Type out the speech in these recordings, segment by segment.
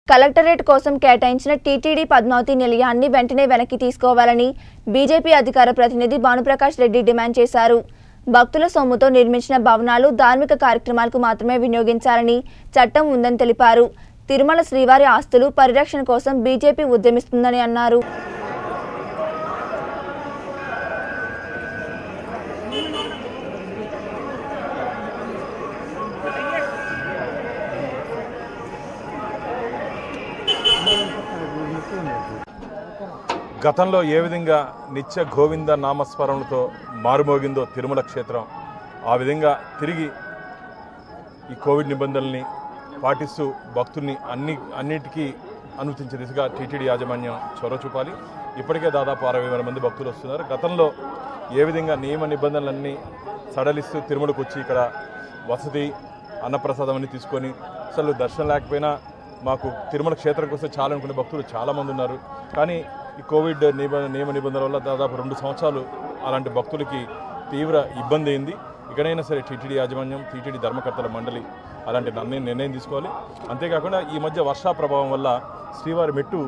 collectorate కోసం కేటాయించిన TTD Padmavati నిలయాన్ని వెంటనే వెనక్కి తీసుకోవాలని బీజేపీ అధికార ప్రతినిధి భానుప్రకాష్ రెడ్డి డిమాండ్ చేశారు భక్తుల సొమ్ముతో నిర్మించిన భవనాలు ధార్మిక కార్యక్రమాలకు మాత్రమే వినియోగించాలని చట్టం ఉందని తెలిపారు తిరుమల శ్రీవారి ఆస్తులు పరిరక్షణ కోసం బీజేపీ ఉద్యమిస్తుందని అన్నారు గతంలో ఏ విధంగా నిత్య గోవింద నామస్మరణలతో మారుమోగిందో తిరుమల క్షేత్రం ఆ విధంగా తిరిగి ఈ కోవిడ్ నిబంధనల్ని పాటిస్తూ భక్తుల్ని అన్ని అన్నిటికీ అనుమతించే దిశగా టీటీడీ యాజమాన్యం చొరవ చూపాలి ఇప్పటికే దాదాపు అరవై వేల మంది భక్తులు వస్తున్నారు గతంలో ఏ విధంగా నియమ నిబంధనలన్నీ సడలిస్తూ తిరుమలకు వచ్చి ఇక్కడ వసతి అన్నప్రసాదం అన్ని తీసుకొని అసలు దర్శనం లేకపోయినా మాకు తిరుమల క్షేత్రం కోసం చాలా అనుకునే భక్తులు చాలామంది ఉన్నారు కానీ ఈ కోవిడ్ నిబ నియమ నిబంధనల వల్ల దాదాపు రెండు సంవత్సరాలు అలాంటి భక్తులకి తీవ్ర ఇబ్బంది అయింది ఇకనైనా సరే టీటీడీ యాజమాన్యం టీటీడీ ధర్మకర్తల మండలి అలాంటి నిర్ణయం నిర్ణయం తీసుకోవాలి అంతేకాకుండా ఈ మధ్య వర్షా ప్రభావం వల్ల శ్రీవారి మెట్టు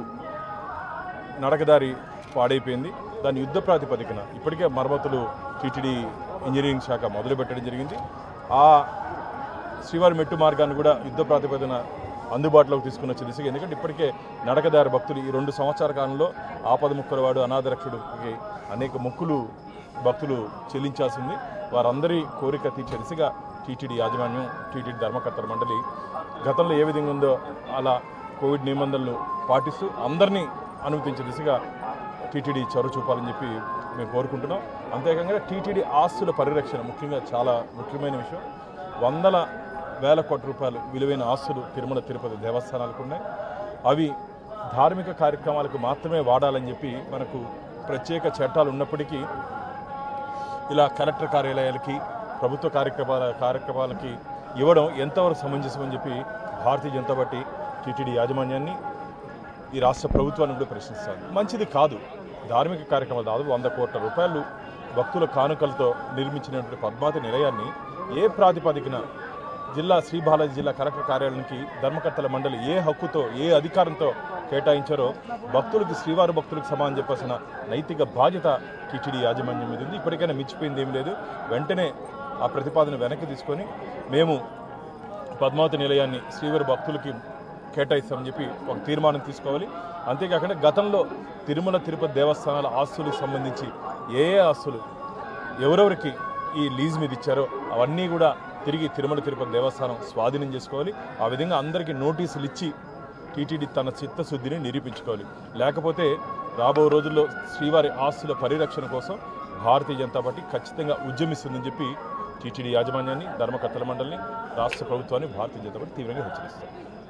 నడకదారి పాడైపోయింది దాని యుద్ధ ప్రాతిపదికన ఇప్పటికే మరమ్మతులు టీటీడీ ఇంజనీరింగ్ శాఖ మొదలుపెట్టడం జరిగింది ఆ శ్రీవారి మెట్టు మార్గాన్ని కూడా యుద్ధ ప్రాతిపదికన అందుబాటులోకి తీసుకున్న దిశగా ఎందుకంటే ఇప్పటికే నడకదారి భక్తులు ఈ రెండు సంవత్సరాల కాలంలో ఆపద ముక్కలవాడు అనాథరక్షుడికి అనేక మొక్కులు భక్తులు చెల్లించాల్సింది వారందరి కోరిక తీర్చే దిశగా టీటీడీ యాజమాన్యం టీటీడీ ధర్మకర్తల మండలి గతంలో ఏ విధంగా ఉందో అలా కోవిడ్ నిబంధనలు పాటిస్తూ అందరినీ అనుమతించే దిశగా టీటీడీ చొరవ చూపాలని చెప్పి మేము కోరుకుంటున్నాం అంతేకాకుండా టీటీడీ ఆస్తుల పరిరక్షణ ముఖ్యంగా చాలా ముఖ్యమైన విషయం వందల వేల కోట్ల రూపాయలు విలువైన ఆస్తులు తిరుమల తిరుపతి దేవస్థానాలకు ఉన్నాయి అవి ధార్మిక కార్యక్రమాలకు మాత్రమే వాడాలని చెప్పి మనకు ప్రత్యేక చట్టాలు ఉన్నప్పటికీ ఇలా కలెక్టర్ కార్యాలయాలకి ప్రభుత్వ కార్యక్రమాల కార్యక్రమాలకి ఇవ్వడం ఎంతవరకు సమంజసం అని చెప్పి భారతీయ జనతా పార్టీ టీటీడీ యాజమాన్యాన్ని ఈ రాష్ట్ర ప్రభుత్వాన్ని కూడా ప్రశ్నిస్తారు మంచిది కాదు ధార్మిక కార్యక్రమాలు దాదాపు వంద కోట్ల రూపాయలు భక్తుల కానుకలతో నిర్మించినటువంటి పద్మావతి నిలయాన్ని ఏ ప్రాతిపదికన జిల్లా శ్రీ బాలాజీ జిల్లా కలెక్టర్ కార్యాలయానికి ధర్మకర్తల మండలి ఏ హక్కుతో ఏ అధికారంతో కేటాయించారో భక్తులకు శ్రీవారి భక్తులకు సమానం చెప్పాల్సిన నైతిక బాధ్యత టీటీడీ యాజమాన్యం మీద ఉంది ఇప్పటికైనా మించిపోయింది ఏమీ లేదు వెంటనే ఆ ప్రతిపాదన వెనక్కి తీసుకొని మేము పద్మావతి నిలయాన్ని శ్రీవారి భక్తులకి కేటాయిస్తామని చెప్పి ఒక తీర్మానం తీసుకోవాలి అంతేకాకుండా గతంలో తిరుమల తిరుపతి దేవస్థానాల ఆస్తులకు సంబంధించి ఏ ఏ ఆస్తులు ఎవరెవరికి ఈ లీజ్ మీద ఇచ్చారో అవన్నీ కూడా తిరిగి తిరుమల తిరుపతి దేవస్థానం స్వాధీనం చేసుకోవాలి ఆ విధంగా అందరికీ నోటీసులు ఇచ్చి టీటీడీ తన చిత్తశుద్ధిని నిరూపించుకోవాలి లేకపోతే రాబో రోజుల్లో శ్రీవారి ఆస్తుల పరిరక్షణ కోసం భారతీయ జనతా పార్టీ ఖచ్చితంగా ఉద్యమిస్తుందని చెప్పి టీటీడీ యాజమాన్యాన్ని ధర్మకర్తల మండలిని రాష్ట్ర ప్రభుత్వాన్ని భారతీయ జనతా పార్టీ తీవ్రంగా హెచ్చరిస్తారు